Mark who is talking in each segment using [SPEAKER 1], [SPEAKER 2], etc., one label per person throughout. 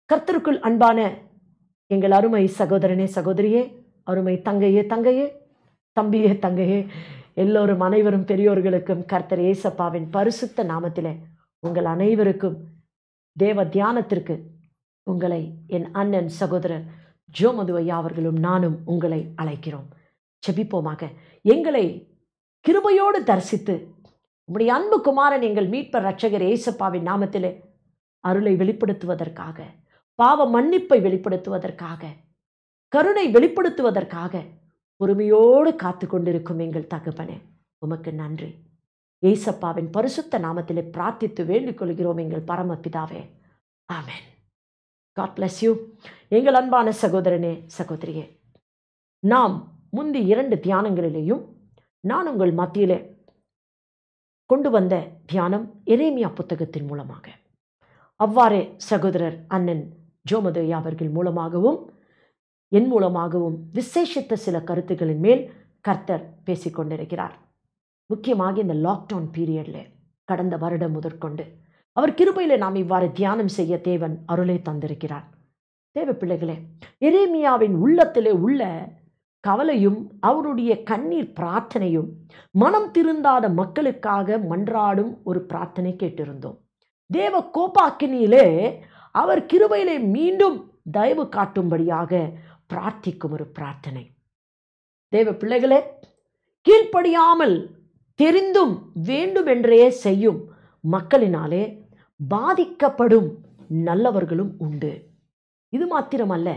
[SPEAKER 1] கர்த்தருக்குள் அன்பான எங்கள் அருமை சகோதரனே சகோதரியே அருமை தங்கையே தங்கையே தம்பியே தங்கையே எல்லோரும் அனைவரும் பெரியோர்களுக்கும் கர்த்தர் ஏசப்பாவின் பரிசுத்த நாமத்திலே உங்கள் அனைவருக்கும் தேவ தியானத்திற்கு உங்களை என் அண்ணன் சகோதரர் ஜோமது ஐயா அவர்களும் நானும் உங்களை அழைக்கிறோம் செபிப்போமாக எங்களை கிருபையோடு தரிசித்து உம்முடைய அன்பு குமாரன் எங்கள் மீட்பர் ரட்சகர் ஏசப்பாவின் நாமத்திலே அருளை வெளிப்படுத்துவதற்காக பாவ மன்னிப்பை வெளிப்படுத்துவதற்காக கருணை வெளிப்படுத்துவதற்காக பொறுமையோடு காத்து கொண்டிருக்கும் எங்கள் தகப்பனே உமக்கு நன்றி ஏசப்பாவின் பரிசுத்த நாமத்திலே பிரார்த்தித்து வேண்டிக் கொள்கிறோம் எங்கள் பரமபிதாவே ஆமென் காட் bless யூ எங்கள் அன்பான சகோதரனே சகோதரியே நாம் முந்தி இரண்டு தியானங்களிலேயும் நான் உங்கள் மத்தியிலே கொண்டு வந்த தியானம் எரேமியா புத்தகத்தின் மூலமாக அவ்வாறே சகோதரர் அண்ணன் ஜோமதையா அவர்கள் மூலமாகவும் என் மூலமாகவும் விசேஷித்த சில கருத்துக்களின் மேல் கர்த்தர் பேசிக்கொண்டிருக்கிறார் முக்கியமாக இந்த லாக்டவுன் பீரியடில் கடந்த வருடம் முதற்கொண்டு அவர் கிருபையில் நாம் இவ்வாறு தியானம் செய்ய தேவன் அருளை தந்திருக்கிறார் தேவ பிள்ளைகளே எரேமியாவின் உள்ளத்திலே உள்ள கவலையும் அவருடைய கண்ணீர் பிரார்த்தனையும் மனம் திருந்தாத மக்களுக்காக மன்றாடும் ஒரு பிரார்த்தனை கேட்டிருந்தோம் தேவ கோபாக்கினியிலே அவர் கிருபையிலே மீண்டும் தயவு காட்டும்படியாக பிரார்த்திக்கும் ஒரு பிரார்த்தனை தேவ பிள்ளைகளே கீழ்ப்படியாமல் தெரிந்தும் வேண்டுமென்றே செய்யும் மக்களினாலே பாதிக்கப்படும் நல்லவர்களும் உண்டு இது மாத்திரமல்ல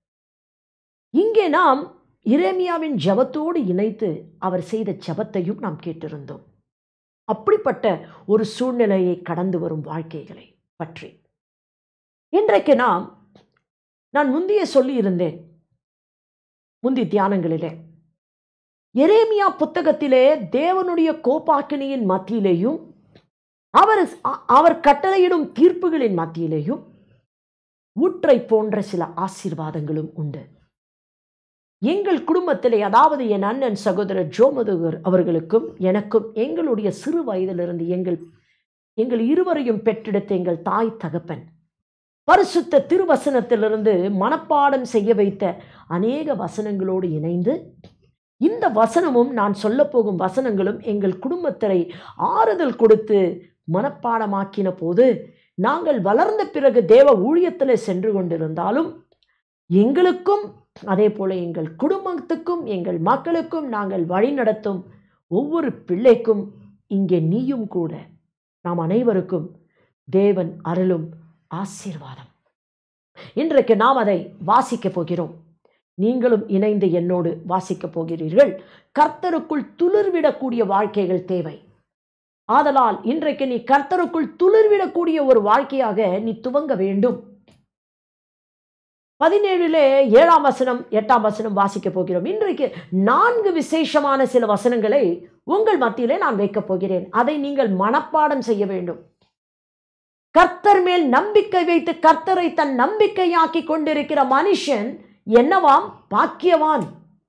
[SPEAKER 1] இங்கே நாம் இரேமியாவின் ஜபத்தோடு இணைத்து அவர் செய்த ஜபத்தையும் நாம் கேட்டிருந்தோம் அப்படிப்பட்ட ஒரு சூழ்நிலையை கடந்து வரும் வாழ்க்கைகளை பற்றி இன்றைக்கு நாம் நான் முந்தைய சொல்லியிருந்தேன் முந்தி தியானங்களிலே எரேமியா புத்தகத்திலே தேவனுடைய கோபாக்கினியின் மத்தியிலேயும் அவர் அவர் கட்டளையிடும் தீர்ப்புகளின் மத்தியிலேயும் ஊற்றை போன்ற சில ஆசீர்வாதங்களும் உண்டு எங்கள் குடும்பத்திலே அதாவது என் அண்ணன் சகோதரர் ஜோமதுகர் அவர்களுக்கும் எனக்கும் எங்களுடைய சிறு வயதிலிருந்து எங்கள் எங்கள் இருவரையும் பெற்றெடுத்த எங்கள் தாய் தகப்பன் பரிசுத்த திருவசனத்திலிருந்து மனப்பாடம் செய்ய வைத்த அநேக வசனங்களோடு இணைந்து இந்த வசனமும் நான் சொல்லப்போகும் வசனங்களும் எங்கள் குடும்பத்தினை ஆறுதல் கொடுத்து மனப்பாடமாக்கின போது நாங்கள் வளர்ந்த பிறகு தேவ ஊழியத்தில் சென்று கொண்டிருந்தாலும் எங்களுக்கும் அதே போல எங்கள் குடும்பத்துக்கும் எங்கள் மக்களுக்கும் நாங்கள் வழிநடத்தும் ஒவ்வொரு பிள்ளைக்கும் இங்கே நீயும் கூட நாம் அனைவருக்கும் தேவன் அருளும் ஆசீர்வாதம் இன்றைக்கு நாம் அதை வாசிக்கப் போகிறோம் நீங்களும் இணைந்து என்னோடு வாசிக்கப் போகிறீர்கள் கர்த்தருக்குள் துளிர்விடக்கூடிய வாழ்க்கைகள் தேவை ஆதலால் இன்றைக்கு நீ கர்த்தருக்குள் துளிர்விடக்கூடிய ஒரு வாழ்க்கையாக நீ துவங்க வேண்டும் பதினேழிலே ஏழாம் வசனம் எட்டாம் வசனம் வாசிக்க போகிறோம் இன்றைக்கு நான்கு விசேஷமான சில வசனங்களை உங்கள் மத்தியிலே நான் வைக்கப் போகிறேன் அதை நீங்கள் மனப்பாடம் செய்ய வேண்டும் கர்த்தர் மேல் நம்பிக்கை வைத்து கர்த்தரை தன் நம்பிக்கையாக்கி கொண்டிருக்கிற மனுஷன் என்னவாம் பாக்கியவான்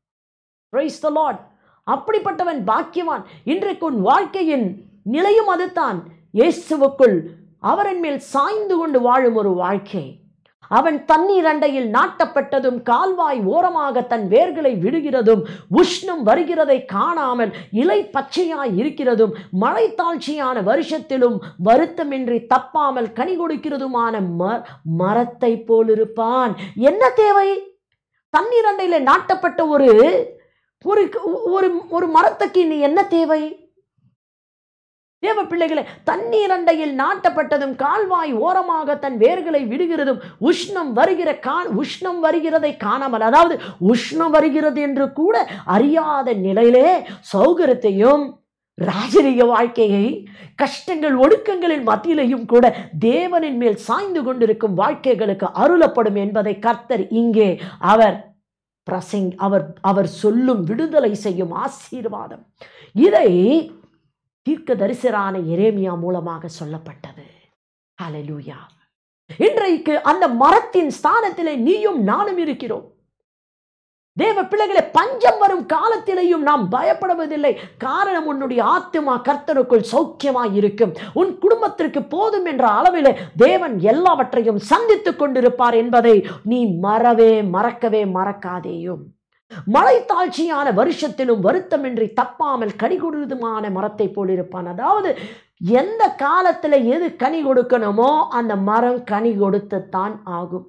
[SPEAKER 1] அப்படிப்பட்டவன் பாக்கியவான் இன்றைக்கு உன் வாழ்க்கையின் நிலையும் அதுதான் இயேசுவுக்குள் அவரின் மேல் சாய்ந்து கொண்டு வாழும் ஒரு வாழ்க்கை அவன் தண்ணீர் அண்டையில் நாட்டப்பட்டதும் கால்வாய் ஓரமாக தன் வேர்களை விடுகிறதும் உஷ்ணம் வருகிறதை காணாமல் இலை பச்சையாய் இருக்கிறதும் மழை தாழ்ச்சியான வருஷத்திலும் வருத்தமின்றி தப்பாமல் கனி கொடுக்கிறதுமான ம மரத்தை போலிருப்பான் என்ன தேவை தண்ணீர் அண்டையில நாட்டப்பட்ட ஒரு ஒரு ஒரு ஒரு மரத்துக்கு நீ என்ன தேவை தேவ பிள்ளைகளை தண்ணீர் அண்டையில் நாட்டப்பட்டதும் கால்வாய் ஓரமாக தன் வேர்களை விடுகிறதும் உஷ்ணம் வருகிற கா உஷ்ணம் வருகிறதை காணாமல் அதாவது உஷ்ணம் வருகிறது என்று கூட அறியாத நிலையிலே சௌகரியத்தையும் ராஜரீக வாழ்க்கையை கஷ்டங்கள் ஒடுக்கங்களின் மத்தியிலையும் கூட தேவனின் மேல் சாய்ந்து கொண்டிருக்கும் வாழ்க்கைகளுக்கு அருளப்படும் என்பதை கர்த்தர் இங்கே அவர் பிரசங் அவர் அவர் சொல்லும் விடுதலை செய்யும் ஆசீர்வாதம் இதை தீர்க்க தரிசரான எரேமியா மூலமாக சொல்லப்பட்டது ஹalleluya இன்றைக்கு அந்த மரத்தின் ஸ்தானத்திலே நீயும் நானும் இருக்கிறோம் தேவ பிள்ளைகளே பஞ்சம் வரும் காலத்திலேயும் நாம் பயப்படுவதில்லை காரணம் உன்னுடைய ஆத்துமா கர்த்தருக்குள் சௌக்கியமாய் இருக்கும் உன் குடும்பத்திற்கு போதும் என்ற அளவில் தேவன் எல்லாவற்றையும் சந்தித்துக் கொண்டிருப்பார் என்பதை நீ மறவே மறக்கவே மறக்காதேயும் மழை தாழ்ச்சியான வருஷத்திலும் வருத்தமின்றி தப்பாமல் கனி கொடுதுமான மரத்தை போல் இருப்பான் அதாவது எந்த காலத்துல எது கனி கொடுக்கணுமோ அந்த மரம் கனி கொடுத்துத்தான் ஆகும்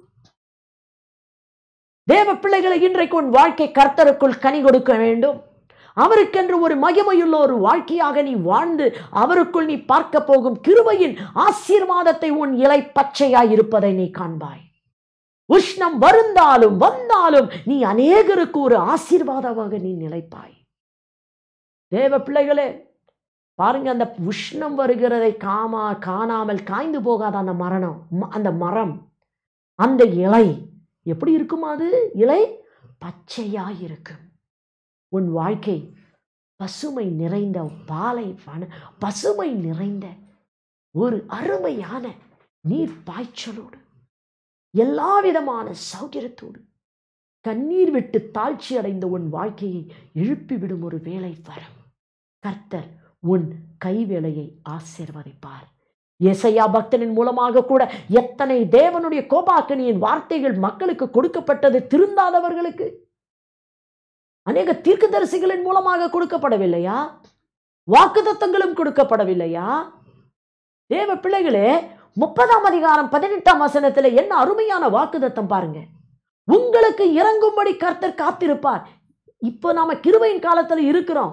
[SPEAKER 1] தேவ பிள்ளைகளை இன்றைக்கு உன் வாழ்க்கை கர்த்தருக்குள் கனி கொடுக்க வேண்டும் அவருக்கென்று ஒரு மகிமையுள்ள ஒரு வாழ்க்கையாக நீ வாழ்ந்து அவருக்குள் நீ பார்க்க போகும் கிருபையின் ஆசீர்வாதத்தை உன் இலை பச்சையாய் இருப்பதை நீ காண்பாய் உஷ்ணம் வருந்தாலும் வந்தாலும் நீ அநேகருக்கு ஒரு ஆசீர்வாதமாக நீ நிலைப்பாய் தேவ பிள்ளைகளே பாருங்க அந்த உஷ்ணம் வருகிறதை காமா காணாமல் காய்ந்து போகாத அந்த மரணம் ம- அந்த மரம் அந்த இலை எப்படி இருக்குமா அது இலை பச்சையாய் இருக்கும் உன் வாழ்க்கை பசுமை நிறைந்த பாலை வன பசுமை நிறைந்த ஒரு அருமையான நீர் பாய்ச்சலோடு எல்லா விதமான சௌகரியத்தோடு கண்ணீர் விட்டு தாழ்ச்சி அடைந்த உன் வாழ்க்கையை எழுப்பிவிடும் ஒரு வேலை வரும் கர்த்தர் உன் கைவேலையை ஆசீர்வதிப்பார் ஏசையா பக்தனின் மூலமாக கூட எத்தனை தேவனுடைய கோபாக்கனியின் வார்த்தைகள் மக்களுக்கு கொடுக்கப்பட்டது திருந்தாதவர்களுக்கு அநேக தீர்க்கதரிசிகளின் மூலமாக கொடுக்கப்படவில்லையா வாக்குத்தத்தங்களும் கொடுக்கப்படவில்லையா தேவ பிள்ளைகளே முப்பதாம் அதிகாரம் பதினெட்டாம் வசனத்துல என்ன அருமையான வாக்குத்தத்தம் பாருங்க உங்களுக்கு இறங்கும்படி கர்த்தர் காத்திருப்பார் இப்போ நாம கிருபையின் காலத்துல இருக்கிறோம்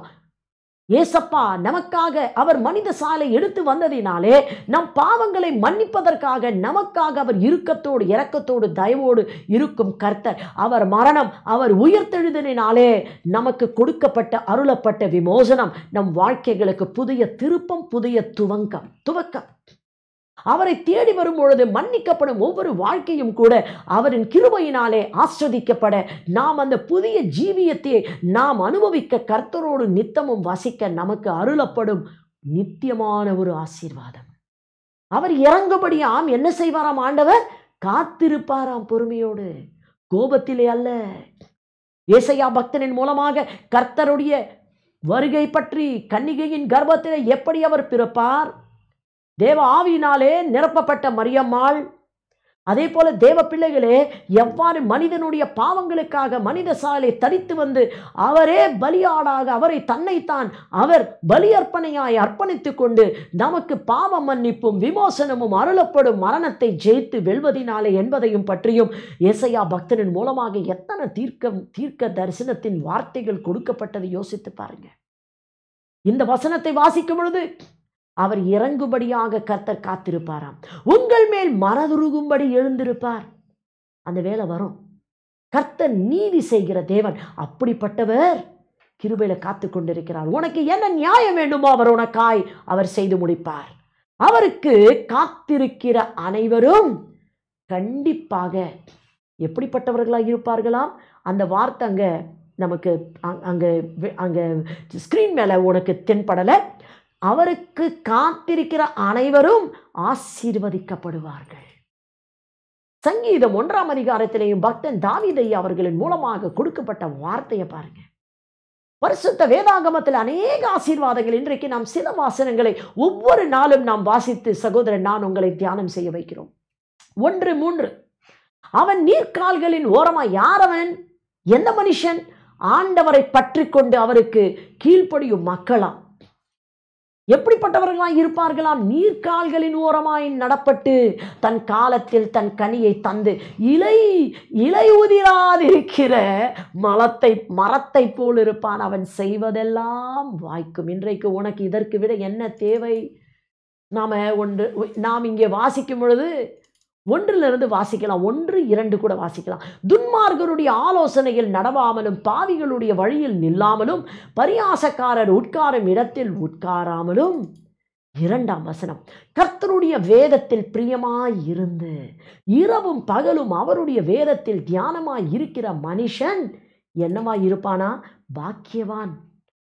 [SPEAKER 1] ஏசப்பா நமக்காக அவர் மனித சாலை எடுத்து வந்ததினாலே நம் பாவங்களை மன்னிப்பதற்காக நமக்காக அவர் இறுக்கத்தோடு இரக்கத்தோடு தயவோடு இருக்கும் கர்த்தர் அவர் மரணம் அவர் உயிர்த்தெழுதலினாலே நமக்கு கொடுக்கப்பட்ட அருளப்பட்ட விமோசனம் நம் வாழ்க்கைகளுக்கு புதிய திருப்பம் புதிய துவங்கம் துவக்கம் அவரை தேடி வரும் பொழுது மன்னிக்கப்படும் ஒவ்வொரு வாழ்க்கையும் கூட அவரின் கிருபையினாலே ஆஸ்வதிக்கப்பட நாம் அந்த புதிய ஜீவியத்தை நாம் அனுபவிக்க கர்த்தரோடு நித்தமும் வசிக்க நமக்கு அருளப்படும் நித்தியமான ஒரு ஆசீர்வாதம் அவர் இறங்கும்படியாம் என்ன செய்வாராம் ஆண்டவர் காத்திருப்பாராம் பொறுமையோடு கோபத்திலே அல்ல ஏசையா பக்தனின் மூலமாக கர்த்தருடைய வருகை பற்றி கன்னிகையின் கர்ப்பத்திலே எப்படி அவர் பிறப்பார் தேவ ஆவியினாலே நிரப்பப்பட்ட மரியம்மாள் அதே போல தேவ பிள்ளைகளே எவ்வாறு மனிதனுடைய பாவங்களுக்காக மனித சாலை தரித்து வந்து அவரே பலியாடாக அவரை தன்னைத்தான் அவர் பலியர்ப்பணையாய் அர்ப்பணித்துக் கொண்டு நமக்கு பாவ மன்னிப்பும் விமோசனமும் அருளப்படும் மரணத்தை ஜெயித்து வெல்வதினாலே என்பதையும் பற்றியும் ஏசையா பக்தனின் மூலமாக எத்தனை தீர்க்க தீர்க்க தரிசனத்தின் வார்த்தைகள் கொடுக்கப்பட்டதை யோசித்து பாருங்க இந்த வசனத்தை வாசிக்கும் பொழுது அவர் இறங்கும்படியாக கர்த்தர் காத்திருப்பாராம் உங்கள் மேல் மனதுருகும்படி எழுந்திருப்பார் அந்த வேலை வரும் கர்த்தர் நீதி செய்கிற தேவன் அப்படிப்பட்டவர் கிருபையில காத்து கொண்டிருக்கிறார் உனக்கு என்ன நியாயம் வேண்டுமோ அவர் உனக்காய் அவர் செய்து முடிப்பார் அவருக்கு காத்திருக்கிற அனைவரும் கண்டிப்பாக எப்படிப்பட்டவர்களாக இருப்பார்களாம் அந்த வார்த்தை அங்கே நமக்கு அங்க- அங்கே வி- அங்கே ஸ்க்ரீன் மேலே உனக்கு தென்படலை அவருக்கு காத்திருக்கிற அனைவரும் ஆசீர்வதிக்கப்படுவார்கள் சங்கீதம் ஒன்றாம் அதிகாரத்திலேயும் பக்தன் தாவீதை அவர்களின் மூலமாக கொடுக்கப்பட்ட வார்த்தையை பாருங்க பரிசுத்த வேதாகமத்தில் அநேக ஆசீர்வாதங்கள் இன்றைக்கு நாம் சில வாசனங்களை ஒவ்வொரு நாளும் நாம் வாசித்து சகோதரன் நான் உங்களை தியானம் செய்ய வைக்கிறோம் ஒன்று மூன்று அவன் நீர்க்கால்களின் ஓரமா யார் அவன் எந்த மனுஷன் ஆண்டவரை பற்றி கொண்டு அவருக்கு கீழ்ப்படியும் மக்களாம் எப்படிப்பட்டவர்களாய் இருப்பார்களாம் நீர்க்கால்களின் ஓரமாய் நடப்பட்டு தன் காலத்தில் தன் கனியை தந்து இலை இலை உதிராதிருக்கிற மலத்தை மரத்தை போல் இருப்பான் அவன் செய்வதெல்லாம் வாய்க்கும் இன்றைக்கு உனக்கு இதற்கு விட என்ன தேவை நாம ஒன்று நாம் இங்கே வாசிக்கும் பொழுது ஒன்றிலிருந்து வாசிக்கலாம் ஒன்று இரண்டு கூட வாசிக்கலாம் துன்மார்கருடைய ஆலோசனையில் நடவாமலும் பாவிகளுடைய வழியில் நில்லாமலும் பரியாசக்காரர் உட்காரும் இடத்தில் உட்காராமலும் இரண்டாம் வசனம் கர்த்தருடைய வேதத்தில் பிரியமாய் இருந்து இரவும் பகலும் அவருடைய வேதத்தில் தியானமாய் இருக்கிற மனுஷன் என்னவாய் இருப்பானா பாக்கியவான்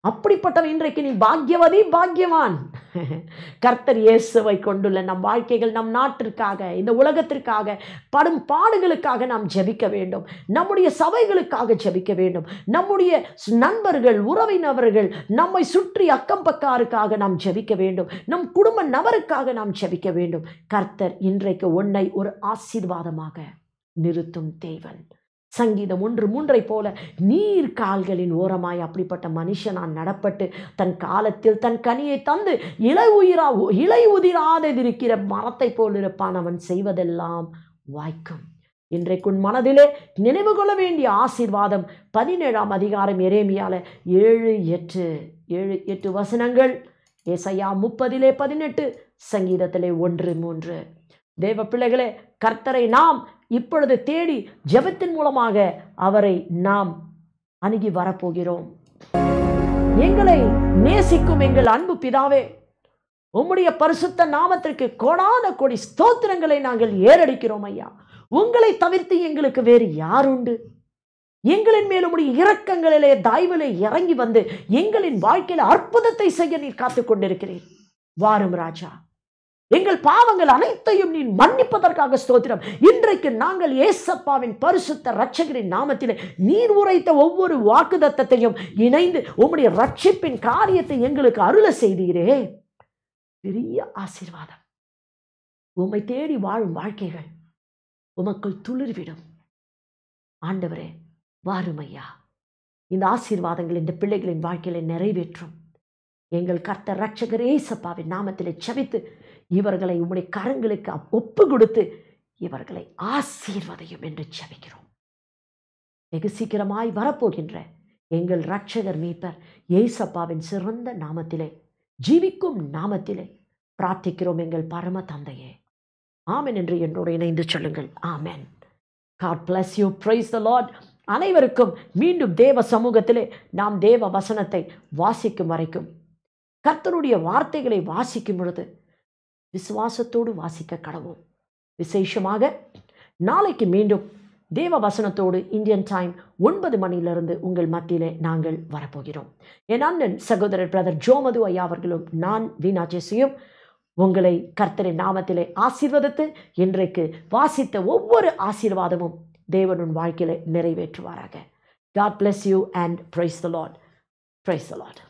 [SPEAKER 1] அப்படிப்பட்டவன் இன்றைக்கு நீ பாக்கியவதி பாக்கியவான் கர்த்தர் இயேசுவை கொண்டுள்ள நம் வாழ்க்கைகள் நம் நாட்டிற்காக இந்த உலகத்திற்காக படும் பாடுகளுக்காக நாம் ஜெபிக்க வேண்டும் நம்முடைய சபைகளுக்காக ஜெபிக்க வேண்டும் நம்முடைய நண்பர்கள் உறவினவர்கள் நம்மை சுற்றி அக்கம் பக்காருக்காக நாம் ஜெபிக்க வேண்டும் நம் குடும்ப நபருக்காக நாம் ஜெபிக்க வேண்டும் கர்த்தர் இன்றைக்கு உன்னை ஒரு ஆசீர்வாதமாக நிறுத்தும் தேவன் சங்கீதம் ஒன்று மூன்றை போல நீர் கால்களின் ஓரமாய் அப்படிப்பட்ட மனுஷனான் நடப்பட்டு தன் காலத்தில் தன் கனியை தந்து இலை உயிரா இலை உதிராததிருக்கிற மரத்தை போல் இருப்பான் அவன் செய்வதெல்லாம் வாய்க்கும் இன்றைக்கு உன் மனதிலே நினைவு கொள்ள வேண்டிய ஆசீர்வாதம் பதினேழாம் அதிகாரம் எரேமியால ஏழு எட்டு ஏழு எட்டு வசனங்கள் ஏசையா முப்பதிலே பதினெட்டு சங்கீதத்திலே ஒன்று மூன்று தேவ பிள்ளைகளே கர்த்தரை நாம் இப்பொழுது தேடி ஜெபத்தின் மூலமாக அவரை நாம் அணுகி வரப்போகிறோம் எங்களை நேசிக்கும் எங்கள் அன்பு பிதாவே உம்முடைய பரிசுத்த நாமத்திற்கு கோடான கோடி ஸ்தோத்திரங்களை நாங்கள் ஏறடிக்கிறோம் ஐயா உங்களை தவிர்த்து எங்களுக்கு வேறு யார் உண்டு எங்களின் மேல் உம்முடைய இரக்கங்களிலே தயவிலே இறங்கி வந்து எங்களின் வாழ்க்கையில் அற்புதத்தை செய்ய நீர் காத்துக் கொண்டிருக்கிறீர் வாரும் ராஜா எங்கள் பாவங்கள் அனைத்தையும் நீ மன்னிப்பதற்காக ஸ்தோத்திரம் இன்றைக்கு நாங்கள் ஏசப்பாவின் பரிசுத்த ரட்சகரின் நாமத்திலே நீர் உரைத்த ஒவ்வொரு வாக்குதத்தத்தையும் இணைந்து உம்முடைய ரட்சிப்பின் காரியத்தை எங்களுக்கு அருள செய்தீரே பெரிய ஆசீர்வாதம் உம்மை தேடி வாழும் வாழ்க்கைகள் உமக்குள் துளிர்விடும் ஆண்டவரே வாரும் ஐயா இந்த ஆசீர்வாதங்கள் இந்த பிள்ளைகளின் வாழ்க்கையில நிறைவேற்றும் எங்கள் கர்த்தர் ரட்சகர் ஏசப்பாவின் நாமத்திலே செவித்து இவர்களை உம்முடைய கரங்களுக்கு ஒப்பு கொடுத்து இவர்களை ஆசீர்வதையும் என்று செபிக்கிறோம் வெகு சீக்கிரமாய் வரப்போகின்ற எங்கள் ரட்சகர் மீட்பர் ஏசப்பாவின் சிறந்த நாமத்திலே ஜீவிக்கும் நாமத்திலே பிரார்த்திக்கிறோம் எங்கள் பரம தந்தையே ஆமென் என்று என்னோடு இணைந்து சொல்லுங்கள் amen God bless you praise the Lord அனைவருக்கும் மீண்டும் தேவ சமூகத்திலே நாம் தேவ வசனத்தை வாசிக்கும் வரைக்கும் கர்த்தருடைய வார்த்தைகளை வாசிக்கும் பொழுது விசுவாசத்தோடு வாசிக்க கடவோம் விசேஷமாக நாளைக்கு மீண்டும் தேவ வசனத்தோடு இந்தியன் டைம் ஒன்பது மணியிலிருந்து உங்கள் மத்தியிலே நாங்கள் வரப்போகிறோம் என் அண்ணன் சகோதரர் பிரதர் ஜோமது ஐயா அவர்களும் நான் வீணாஜேசியும் உங்களை கர்த்தரின் நாமத்திலே ஆசீர்வதித்து இன்றைக்கு வாசித்த ஒவ்வொரு ஆசீர்வாதமும் தேவனுன் வாழ்க்கையிலே நிறைவேற்றுவாராக God bless you and praise the Lord praise the Lord